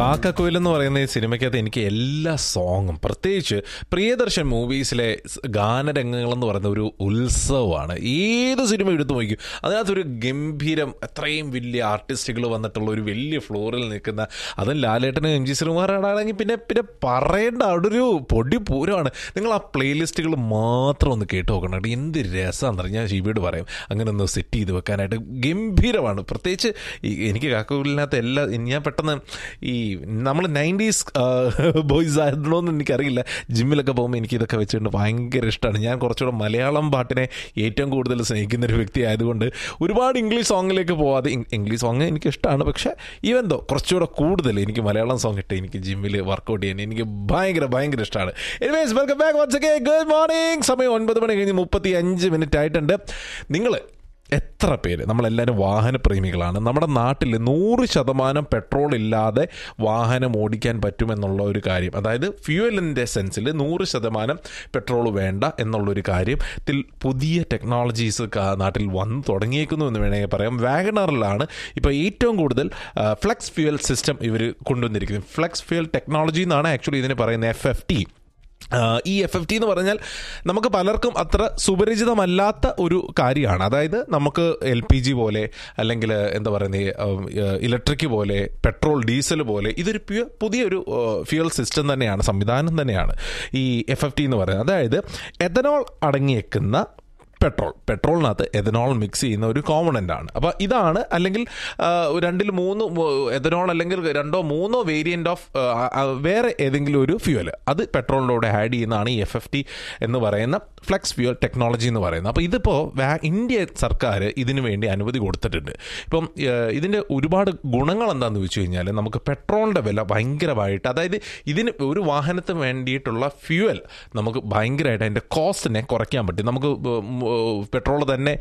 കാക്കക്കോയിൽ എന്ന് പറയുന്ന ഈ സിനിമയ്ക്കകത്ത് എനിക്ക് എല്ലാ സോങ്ങും പ്രത്യേകിച്ച് പ്രിയദർശൻ മൂവീസിലെ സ് ഗാനരംഗങ്ങൾ എന്ന് പറയുന്ന ഒരു ഉത്സവമാണ് ഏത് സിനിമ എടുത്തു നോക്കും അതിനകത്തൊരു ഗംഭീരം എത്രയും വലിയ ആർട്ടിസ്റ്റുകൾ വന്നിട്ടുള്ള ഒരു വലിയ ഫ്ലോറിൽ നിൽക്കുന്ന അതും ലാലേട്ടനും എം ജി ശ്രീകുമാറാണെങ്കിൽ പിന്നെ പിന്നെ പറയേണ്ട അവിടെ ഒരു പൊടി പൂരമാണ് നിങ്ങൾ ആ പ്ലേലിസ്റ്റുകൾ മാത്രം ഒന്ന് കേട്ട് നോക്കണം കേട്ടോ. എന്ത് രസമാണെന്ന് പറഞ്ഞാൽ ഞാൻ ഷിബിയോട് പറയും അങ്ങനെ ഒന്ന് സെറ്റ് ചെയ്ത് വെക്കാനായിട്ട് ഗംഭീരമാണ് പ്രത്യേകിച്ച് ഈ എനിക്ക് കാക്കൂലിനകത്ത് എല്ലാ ഞാൻ പെട്ടെന്ന് ഈ നമ്മൾ നയൻറ്റീസ് ബോയ്സ് ആയിരുന്നോന്ന് എനിക്കറിയില്ല ജിമ്മിലൊക്കെ പോകുമ്പോൾ എനിക്ക് ഇതൊക്കെ വെച്ചുകൊണ്ട് ഭയങ്കര ഇഷ്ടമാണ് ഞാൻ കുറച്ചുകൂടെ മലയാളം പാട്ടിനെ ഏറ്റവും കൂടുതൽ സ്നേഹിക്കുന്ന ഒരു വ്യക്തി ആയതുകൊണ്ട് ഒരുപാട് ഇംഗ്ലീഷ് സോങ്ങിലേക്ക് പോവാതെ ഇ- ഇംഗ്ലീഷ് സോങ് എനിക്ക് ഇഷ്ടമാണ് പക്ഷേ ഈവൻ ദോ കുറച്ചുകൂടെ കൂടുതൽ എനിക്ക് മലയാളം സോങ് ഇട്ട് എനിക്ക് ജിമ്മിൽ വർക്കൗട്ട് ചെയ്യാൻ എനിക്ക് ഭയങ്കര ഭയങ്കര ഇഷ്ടമാണ് anyways welcome back once again good morning സമയം ഒൻപത് മണി കഴിഞ്ഞ് മുപ്പത്തി അഞ്ച് മിനിറ്റ് ആയിട്ടുണ്ട് നിങ്ങൾ എത്ര പേര് നമ്മളെല്ലാവരും വാഹനപ്രേമികളാണ് നമ്മുടെ നാട്ടിൽ നൂറ് ശതമാനം പെട്രോൾ ഇല്ലാതെ വാഹനം ഓടിക്കാൻ പറ്റുമെന്നുള്ള ഒരു കാര്യം അതായത് ഫ്യൂവലിൻ്റെ സെൻസിൽ നൂറ് ശതമാനം പെട്രോൾ വേണ്ട എന്നുള്ളൊരു കാര്യത്തിൽ പുതിയ ടെക്നോളജീസ് കാ- നാട്ടിൽ വന്നു തുടങ്ങിയേക്കുന്നു എന്ന് വേണമെങ്കിൽ പറയാം വാഗണറിലാണ് ഇപ്പോൾ ഏറ്റവും കൂടുതൽ ഫ്ലെക്സ് ഫ്യൂവൽ സിസ്റ്റം ഇവർ കൊണ്ടുവന്നിരിക്കുന്നത് ഫ്ലെക്സ് ഫ്യൂവൽ ടെക്നോളജി എന്നാണ് ആക്ച്വലി ഇതിന് പറയുന്നത് എഫ് എഫ് ടി ആഹ് ഈ എഫ് എഫ് ടി എന്ന് പറഞ്ഞാൽ നമുക്ക് പലർക്കും അത്ര സുപരിചിതമല്ലാത്ത ഒരു കാര്യമാണ് അതായത് നമുക്ക് എൽ പി ജി പോലെ അല്ലെങ്കിൽ എന്താ പറയുന്നത് ഇലക്ട്രിക് പോലെ പെട്രോൾ ഡീസൽ പോലെ ഇതൊരു പ്യു പുതിയൊരു ഫ്യൂൽ സിസ്റ്റം തന്നെയാണ് സംവിധാനം തന്നെയാണ് ഈ എഫ് എഫ് ടി എന്ന് പറയുന്നത് അതായത് എഥനോൾ അടങ്ങിയേക്കുന്ന പെട്രോൾ പെട്രോളിനകത്ത് എഥനോൾ മിക്സ് ചെയ്യുന്ന ഒരു കോമ്പണൻ്റ് ആണ് അപ്പോൾ ഇതാണ് അല്ലെങ്കിൽ ആ, രണ്ടിൽ മൂന്ന് എഥനോൾ അല്ലെങ്കിൽ രണ്ടോ മൂന്നോ വേരിയൻ്റ് ഓഫ് വേറെ ഏതെങ്കിലും ഒരു ഫ്യൂവൽ അത് പെട്രോളിൻ്റെ കൂടെ ആഡ് ചെയ്യുന്നതാണ് ഈ എഫ് എഫ് ടി എന്ന് പറയുന്ന ഫ്ലെക്സ് ഫ്യൂവൽ ടെക്നോളജി എന്ന് പറയുന്നത് അപ്പോൾ ഇതിപ്പോൾ ഇന്ത്യ സർക്കാർ ഇതിനു വേണ്ടി അനുമതി കൊടുത്തിട്ടുണ്ട് ഇപ്പം ആ, ഇതിൻ്റെ ഒരുപാട് ഗുണങ്ങൾ എന്താണെന്ന് വെച്ച് കഴിഞ്ഞാൽ നമുക്ക് പെട്രോളിൻ്റെ വില ഭയങ്കരമായിട്ട് അതായത് ഇതിന് ഒരു വാഹനത്തിന് വേണ്ടിയിട്ടുള്ള ഫ്യൂവൽ നമുക്ക് ഭയങ്കരമായിട്ട് അതിൻ്റെ കോസ്റ്റിനെ കുറയ്ക്കാൻ പറ്റും നമുക്ക് പെട്രോൾ തന്നെ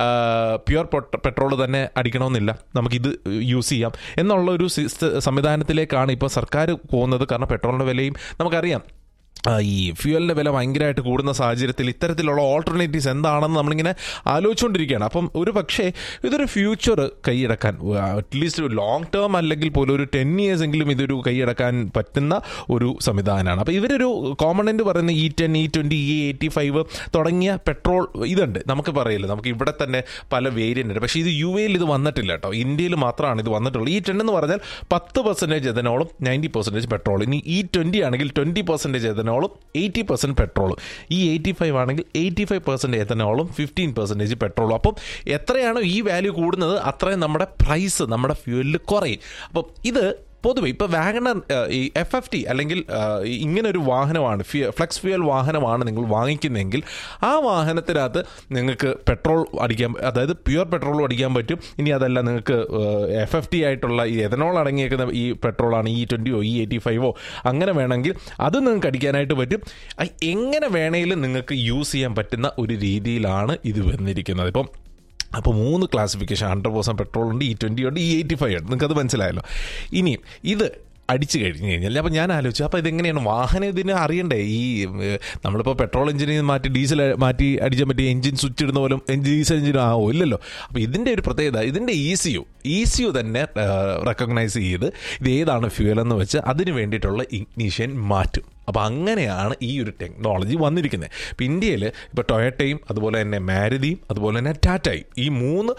പ്യുവർ പെട്രോൾ തന്നെ അടിക്കണമെന്നില്ല നമുക്കിത് യൂസ് ചെയ്യാം എന്നുള്ള ഒരു സിസ്റ്റ- സംവിധാനത്തിലേക്കാണ് ഇപ്പോൾ സർക്കാർ പോകുന്നത് കാരണം പെട്രോളിൻ്റെ വിലയും നമുക്കറിയാം ആ, ഈ ഫ്യൂവലിൻ്റെ വില ഭയങ്കരമായിട്ട് കൂടുന്ന സാഹചര്യത്തിൽ ഇത്തരത്തിലുള്ള ഓൾട്ടർനേറ്റീവ്സ് എന്താണെന്ന് നമ്മളിങ്ങനെ ആലോചിച്ചുകൊണ്ടിരിക്കുകയാണ് അപ്പം ഒരു പക്ഷേ ഇതൊരു ഫ്യൂച്ചർ കൈയടക്കാൻ അറ്റ്ലീസ്റ്റ് ലോങ് ടേം അല്ലെങ്കിൽ പോലും ഒരു ടെൻ ഇയേഴ്സ് എങ്കിലും ഇതൊരു കൈയടക്കാൻ പറ്റുന്ന ഒരു സംവിധാനമാണ് അപ്പോൾ ഇവരൊരു കോമണൻ്റ് പറയുന്ന E ten E twenty E eighty five തുടങ്ങിയ പെട്രോൾ ഇതുണ്ട് നമുക്ക് പറയില്ല നമുക്ക് ഇവിടെ തന്നെ പല വേരിയൻ്റ് ഉണ്ട് പക്ഷേ ഇത് യു എയിൽ ഇത് വന്നിട്ടില്ല കേട്ടോ ഇന്ത്യയിൽ മാത്രമാണ് ഇത് വന്നിട്ടുള്ളത് ഈ ടെൻ എന്ന് പറഞ്ഞാൽ പത്ത് പെർസെൻറ്റേജ് എഥനോളും നയൻറ്റി പെർസെൻറ്റേജ് പെട്രോളും ഇനി ഈ ട്വൻറ്റി ആണെങ്കിൽ ട്വൻറ്റി പെർസെൻറ്റേജ് എഥനോളും എയ്റ്റി പെർസെൻറ്റ് പെട്രോളും ഈ എയ്റ്റി ഫൈവ് ആണെങ്കിൽ എയ്റ്റി ഫൈവ് പെർസെൻറ്റ് എഥനോളും ഫിഫ്റ്റീൻ പെർസെൻറ്റേജ് പെട്രോളും അപ്പം എത്രയാണോ ഈ വാല്യൂ കൂടുന്നത് അത്രയും നമ്മുടെ പ്രൈസ് നമ്മുടെ ഫ്യൂവലിൽ കുറയും അപ്പം ഇത് പൊതുവെ ഇപ്പോൾ വാഗണർ ഈ എഫ് എഫ് ടി അല്ലെങ്കിൽ ഇങ്ങനെ ഒരു വാഹനമാണ് ഫ്ലെക്സ് ഫ്യൂവൽ വാഹനമാണ് നിങ്ങൾ വാങ്ങിക്കുന്നതെങ്കിൽ ആ വാഹനത്തിനകത്ത് നിങ്ങൾക്ക് പെട്രോൾ അടിക്കാൻ അതായത് പ്യുവർ പെട്രോളും അടിക്കാൻ പറ്റും ഇനി അതല്ല നിങ്ങൾക്ക് എഫ് എഫ് ടി ആയിട്ടുള്ള ഈ എഥനോൾ അടങ്ങിയേക്കുന്ന ഈ പെട്രോളാണ് ഇ ട്വൻറ്റിയോ ഇ എയ്റ്റി ഫൈവോ അങ്ങനെ വേണമെങ്കിൽ അത് നിങ്ങൾക്ക് അടിക്കാനായിട്ട് പറ്റും അ- എങ്ങനെ വേണമെങ്കിലും നിങ്ങൾക്ക് യൂസ് ചെയ്യാൻ പറ്റുന്ന ഒരു രീതിയിലാണ് ഇത് വന്നിരിക്കുന്നത് ഇപ്പം അപ്പോൾ മൂന്ന് ക്ലാസിഫിക്കേഷൻ ഹൺഡ്രഡ് പെർസെൻറ്റ് പെട്രോൾ ഉണ്ട് ഇ ട്വൻറ്റി ഉണ്ട് ഇ എയ്റ്റി ഫൈവ് ഉണ്ട് നിങ്ങൾക്ക് അത് മനസ്സിലായല്ലോ ഇനി ഇത് അടിച്ചു കഴിഞ്ഞ് കഴിഞ്ഞാൽ അപ്പോൾ ഞാൻ ആലോചിച്ചു അപ്പോൾ ഇതെങ്ങനെയാണ് വാഹനം ഇതിന് അറിയണ്ടേ ഈ ഏഹ്, നമ്മളിപ്പോൾ പെട്രോൾ എഞ്ചിനിൽ മാറ്റി ഡീസൽ മാറ്റി അടിച്ചാൻ പറ്റിയ എഞ്ചിൻ സ്വിച്ച് ഇടുന്ന പോലും ഡീസൽ എഞ്ചിൻ ആവോ ഇല്ലല്ലോ അപ്പോൾ ഇതിൻ്റെ ഒരു പ്രത്യേകത ഇതിൻ്റെ E C U E C U തന്നെ റെക്കഗ്നൈസ് ചെയ്ത് ഇത് ഏതാണ് ഫ്യൂവൽ എന്ന് വെച്ച് അതിന് വേണ്ടിയിട്ടുള്ള ഇഗ്നീഷ്യൻ മാറ്റും അപ്പോൾ അങ്ങനെയാണ് ഈ ഒരു ടെക്നോളജി വന്നിരിക്കുന്നത് ഇപ്പോൾ ഇന്ത്യയിൽ ഇപ്പോൾ ടൊയറ്റയും അതുപോലെ തന്നെ മാരുതിയും അതുപോലെ തന്നെ ടാറ്റയും ഈ മൂന്ന്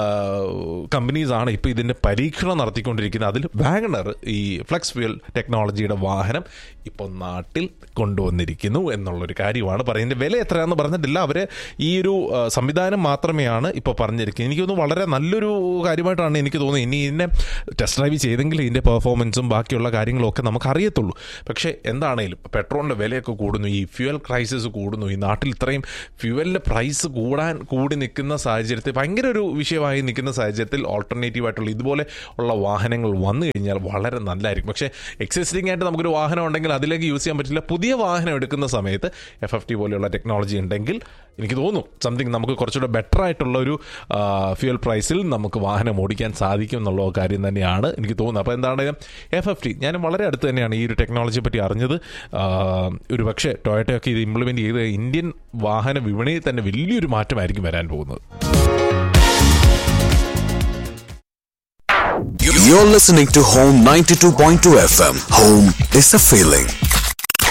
കമ്പനീസാണ് ഇപ്പോൾ ഇതിൻ്റെ പരീക്ഷണം നടത്തിക്കൊണ്ടിരിക്കുന്നത് അതിൽ വാഗണർ ഈ ഫ്ലെക്സ് ഫ്യൂൽ ടെക്നോളജിയുടെ വാഹനം ഇപ്പോൾ നാട്ടിൽ കൊണ്ടുവന്നിരിക്കുന്നു എന്നുള്ളൊരു കാര്യമാണ് പറയുന്നത് വില എത്രയാണെന്ന് പറഞ്ഞിട്ടില്ല അവർ ഈ ഒരു ആ, സംവിധാനം മാത്രമെയാണ് ഇപ്പോൾ പറഞ്ഞിരിക്കുന്നത് എനിക്ക് തോന്നുന്നു വളരെ നല്ലൊരു കാര്യമായിട്ടാണ് എനിക്ക് തോന്നുന്നത് ഇനി ഇതിനെ ടെസ്റ്റ് ഡ്രൈവ് ചെയ്തെങ്കിൽ ഇതിൻ്റെ പെർഫോമൻസും ബാക്കിയുള്ള കാര്യങ്ങളും ഒക്കെ നമുക്ക് അറിയത്തുള്ളൂ പക്ഷേ എന്താണേലും പെട്രോളിൻ്റെ വിലയൊക്കെ കൂടുന്നു ഈ ഫ്യൂവൽ ക്രൈസിസ് കൂടുന്നു ഈ നാട്ടിൽ ഇത്രയും ഫ്യൂവലിൻ്റെ പ്രൈസ് കൂടാൻ കൂടി നിൽക്കുന്ന സാഹചര്യത്തിൽ ഭയങ്കര ഒരു വിഷയമായി നിൽക്കുന്ന സാഹചര്യത്തിൽ ഓൾട്ടർനേറ്റീവ് ആയിട്ടുള്ള ഇതുപോലെ ഉള്ള വാഹനങ്ങൾ വന്നു കഴിഞ്ഞാൽ വളരെ നല്ലതായിരിക്കും പക്ഷേ എക്സിസ്റ്റിംഗ് ആയിട്ട് നമുക്കൊരു വാഹനം ഉണ്ടെങ്കിൽ അതിലേക്ക് യൂസ് ചെയ്യാൻ പറ്റില്ല പുതിയ വാഹനം എടുക്കുന്ന സമയത്ത് എഫ് എഫ് ടി പോലെയുള്ള ടെക്നോളജി ഉണ്ടെങ്കിൽ എനിക്ക് തോന്നുന്നു സംതിങ് നമുക്ക് കുറച്ചുകൂടെ ബെറ്റർ ആയിട്ടുള്ള ഒരു ഫ്യൂൽ പ്രൈസിൽ നമുക്ക് വാഹനം ഓടിക്കാൻ സാധിക്കും എന്നുള്ള കാര്യം തന്നെയാണ് എനിക്ക് തോന്നുന്നത് അപ്പോൾ എന്താണ് എഫ് എഫ് ടി ഞാൻ വളരെ അടുത്ത് തന്നെയാണ് ഈ ഒരു ടെക്നോളജിയെ പറ്റി അറിഞ്ഞത് ആ, ഒരു പക്ഷേ ടൊയറ്റയൊക്കെ ഇത് ഇംപ്ലിമെൻറ്റ് ചെയ്ത് ഇന്ത്യൻ വാഹന വിപണിയിൽ തന്നെ വലിയൊരു മാറ്റമായിരിക്കും വരാൻ പോകുന്നത് You- You're listening to Home 92.2 FM. Home is a feeling.